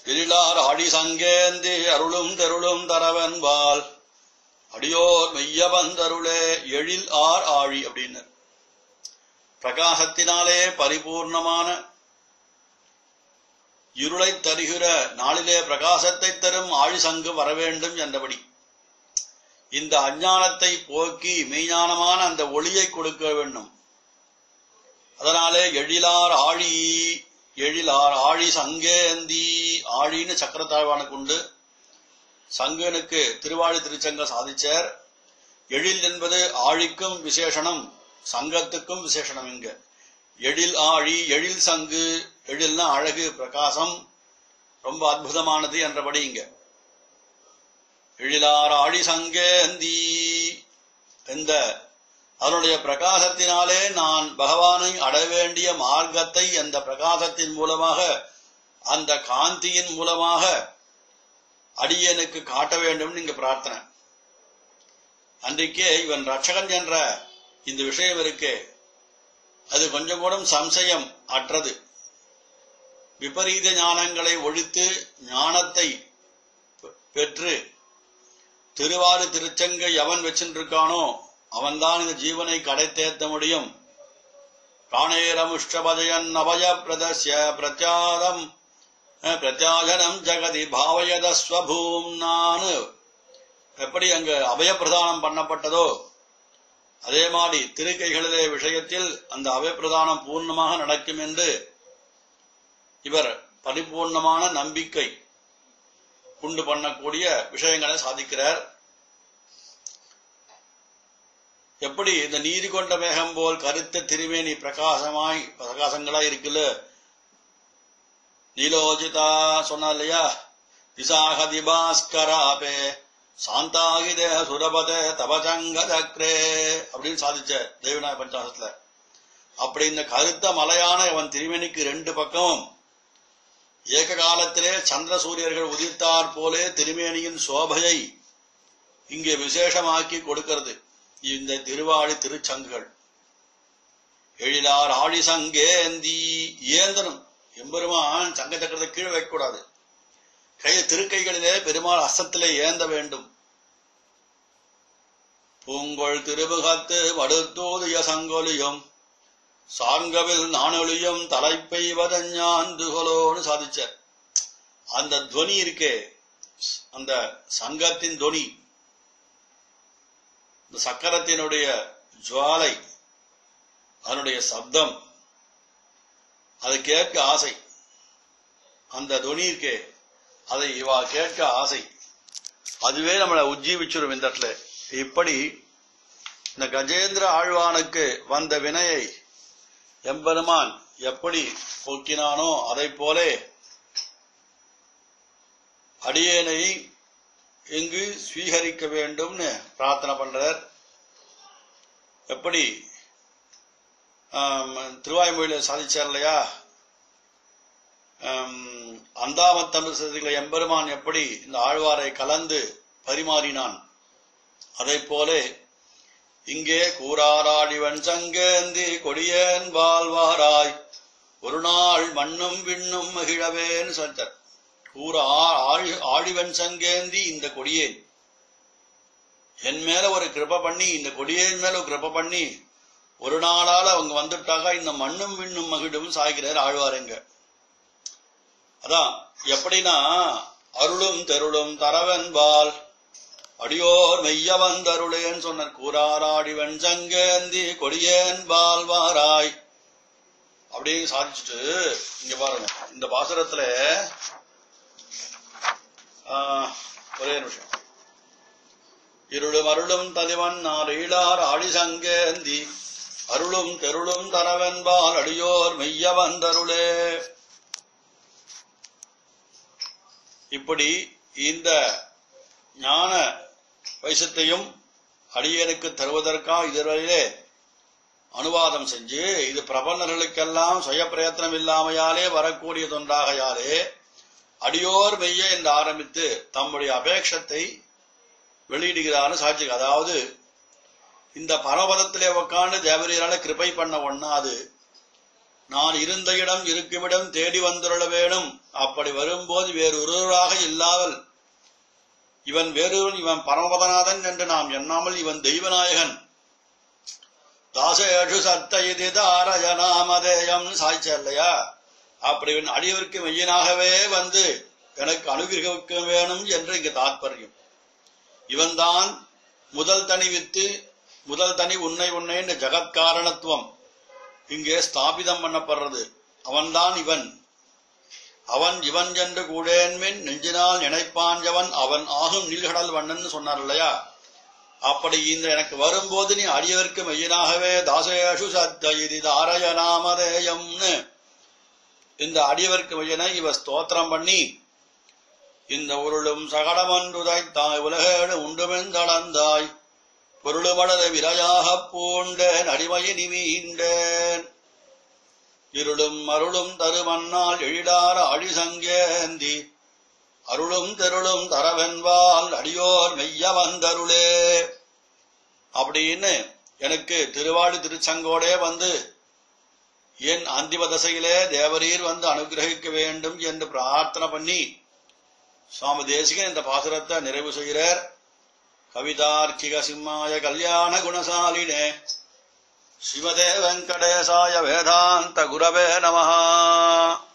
எழிலார் ஆடி சங்கேந்தி அருளும் தெருளும் தரவன்பால் அடியோர் மெய்ய வந்தருளே எழில் ஆர் ஆழி அப்படின்னு பிரகாசத்தினாலே பரிபூர்ணமான இருளைத் தருகிற நாளிலே பிரகாசத்தை தரும் ஆழி சங்கு வரவேண்டும் என்றபடி இந்த அஞ்ஞானத்தை போக்கி மெய்ஞானமான அந்த ஒளியை கொடுக்க வேண்டும் அதனாலே எழிலார் ஆழி எழிலார் ஆழி சங்கேந்தி ஆழின்னு சக்கரத்தாழ்வானுக்கு உண்டு சங்கனுக்கு திருவாழி திருச்சங்க சாதிச்சார் எழில் என்பது ஆழிக்கும் விசேஷணம் சங்கத்துக்கும் விசேஷணம் இங்க எழில் ஆழி எழில் சங்கு எழில்னா அழகு பிரகாசம் ரொம்ப அற்புதமானது என்றபடி இங்க எழிலார் ஆழி சங்கேந்தி இந்த அதனுடைய பிரகாசத்தினாலே நான் பகவானை அடைய வேண்டிய மார்க்கத்தை அந்த பிரகாசத்தின் மூலமாக அந்த காந்தியின் மூலமாக அடியனுக்கு காட்ட வேண்டும் நீங்க பிரார்த்தனை அன்றைக்கே இவன் ரட்சகன் என்ற இந்த விஷயம் இருக்கே அது கொஞ்சம் கூட சம்சயம் அற்றது விபரீத ஞானங்களை ஒழித்து ஞானத்தை பெ- பெற்று திருவாறு திருச்சங்கை எவன் வச்சிருக்கானோ அவன்தான் இந்த ஜீவனை கடை தேர்த்த முடியும் பிராணேரமுஷ்டபஜயன் அபய பிரதஸ்ய பிரத்யாதம் அஹ், பிரத்யாஜனம் ஜெகதி பாவயத ஸ்வபூம் நான் எப்படி அங்கு அபயப்பிரதானம் பண்ணப்பட்டதோ அதே மாதிரி திருக்கைகளிலே விஷயத்தில் அந்த அபயப்பிரதானம் பூர்ணமாக நடக்கும் என்று இவர் பரிபூர்ணமான நம்பிக்கை உண்டு பண்ணக்கூடிய விஷயங்களை சாதிக்கிறார் எப்படி இந்த நீதி கொண்ட மேகம் போல் கருத்த திருமேனி பிரகாசமாய் பிரகாசங்களா இருக்குல்ல நீலோஜிதா சொன்னா இல்லையா திசாக திபாஸ்கராபே சாந்தாகிதே சுரபதே தபஜங்க சக்ரே அப்படின்னு சாதிச்ச தேவநாய பஞ்சாசத்துல அப்படி இந்த கருத்த மலையான அவன் திருமேனிக்கு ரெண்டு பக்கமும் ஏக காலத்திலே சந்திர சூரியர்கள் உதித்தாற் போலே திருமேனியின் சோபையை இங்கே விசேஷமாக்கி கொடுக்கிறது இந்த திருவாழி திருச்சங்குகள் எழிலார் ஆழி சங்கேந்தி ஏந்தனும் எம்பெருமான் சங்க சக்கரத்தை கீழே வைக்கக்கூடாது கை திருக்கைகளிலே பெருமாள் அஸ்தத்திலே ஏந்த வேண்டும் பூங்கொள் திருமுகத்து வடுத்தோதிய சங்கொலியும் சார்கவில் நானொலியும் தலைப்பெய்வதஞ்ஞாந்துகலோன்னு சாதிச்சார் அந்த துவனி இருக்கே அந்த சங்கத்தின் துவனி இந்த சக்கரத்தினுடைய ஜுவாலை அதனுடைய சப்தம் அதை கேட்க ஆசை அந்த துணி இருக்கே அதை இவா கேட்க ஆசை அதுவே நம்மளை உஜ்ஜீவிச்சிடும் இந்த இடத்துல இப்படி இந்த கஜேந்திர ஆழ்வானுக்கு வந்த வினையை எம்பெருமான் எப்படி போக்கினானோ அதை போலே அடியேனை இங்கு ஸ்வீகரிக்க வேண்டும்னு பிரார்த்தனை பண்றார் எப்படி ஆம், திருவாய்மொழியில சாதிச்சார் இல்லையா ஆம், அந்தாமத் தமிழ் சதிகளை எம்பெருமான் எப்படி இந்த ஆழ்வாரை கலந்து பரிமாறினான் அதைப் போலே இங்கே கூறாராடிவன் சங்கேந்தி கொடியேன் வாழ்வாராய் ஒரு நாள் மண்ணும் விண்ணும் மகிழவேன்னு சொல்றார் கூற ஆ- ஆழி- ஆழிவன் சங்கேந்தி இந்த கொடியேன் என் மேல ஒரு கிருப பண்ணி இந்த கொடியேன் மேல ஒரு கிருப பண்ணி ஒரு நாளால அவங்க வந்துட்டாக்கா இந்த மண்ணும் விண்ணும் மகிழும் சாய்கிறார் ஆழ்வாருங்க அதான் எப்படின்னா அருளும் தெருளும் தரவென்பால் அடியோர் மெய்ய வந்தருளேன்னு சொன்னார் கூறாராடி வெஞ்சங்கேந்தி கொடியேன் பால்வாராய் அப்படின்னு சாதிச்சுட்டு இங்க பாருங்க இந்த பாசுரத்துல ஆஹ், ஒரே நிமிஷம் இருளும் அருளும் தலிவன் நாரீழார் ஆடி சங்கேந்தி அருளும் தெருளும் தரவென்பால் அடியோர் மெய்ய வந்தருளே இப்படி இந்த ஞான வைசத்தையும் அடியனுக்கு தருவதற்காக இதுவரையிலே அனுவாதம் செஞ்சு இது பிரபன்னர்களுக்கெல்லாம் சுய பிரயத்தனம் இல்லாமையாலே வரக்கூடியதொன்றாகையாலே அடியோர் மெய்ய என்று ஆரம்பித்து தம்முடைய அபேட்சத்தை வெளியிடுகிறார்னு சாட்சி அதாவது இந்த பரமபதத்திலே உட்காந்து தேவரீரால கிருபை பண்ண ஒண்ணாது நான் இருந்த இடம் இருக்குமிடம் தேடி வந்துள்ள வேணும் அப்படி வரும்போது வேறு ஒருவராக இல்லாமல் இவன் வேறொருவன் இவன் பரமபதநாதன் என்று நாம் எண்ணாமல் இவன் தெய்வநாயகன் தாசேஷு சத்த இது தாரய நாமதேயம் சாய்ச்ச இல்லையா அப்படி இவன் அடியவருக்கு மெய்யனாகவே வந்து எனக்கு அனுகிரகிக்க வேணும் என்று இங்கு தாற்பயம் இவன்தான் முதல் தனி வித்து முதல் தனி உன்னை உன்னை என்ற ஜகத்காரணத்துவம் இங்கே ஸ்தாபிதம் பண்ணப்படுறது அவன்தான் இவன் அவன் இவன் என்று கூடேன்மின் நெஞ்சினால் நினைப்பாஞ்சவன் அவன் ஆகும் நீல்கடல் வண்ணன் சொன்னார் இல்லையா அப்படி இந்த எனக்கு வரும்போது நீ அடியவர்க்கு மெய்யனாகவே தாசேஷு சத்த இது தாரய நாமதேயம்னு இந்த அடியவர்க்கு மெய்யனை இவ ஸ்தோத்திரம் பண்ணி இந்த உருளும் சகடமன்றுதைத்தாய் உலகேடு உண்டுமெந்தளந்தாய் பொருளுமடத விரையாகப் பூண்டேன் அடிமையினி மீண்டேன் இருளும் அருளும் தருமன்னால் எழிலார அழிசங்கேந்தி அருளும் தெருளும் தரவென்பால் அடியோர் மெய்ய வந்தருளே அப்படின்னு எனக்கு திருவாடி திருச்சங்கோடே வந்து என் அந்திம தசையிலே தேவரீர் வந்து அனுகிரகிக்க வேண்டும் என்று பிரார்த்தனை பண்ணி சுவாமி தேசிகன் இந்த பாசுரத்தை நிறைவு செய்கிறார் கவிதார்க்கிக சிம்மாய கல்யாண குணசாலினே ஸ்ரீமதே வெங்கடேசாய வேதாந்த குரவே நமஹா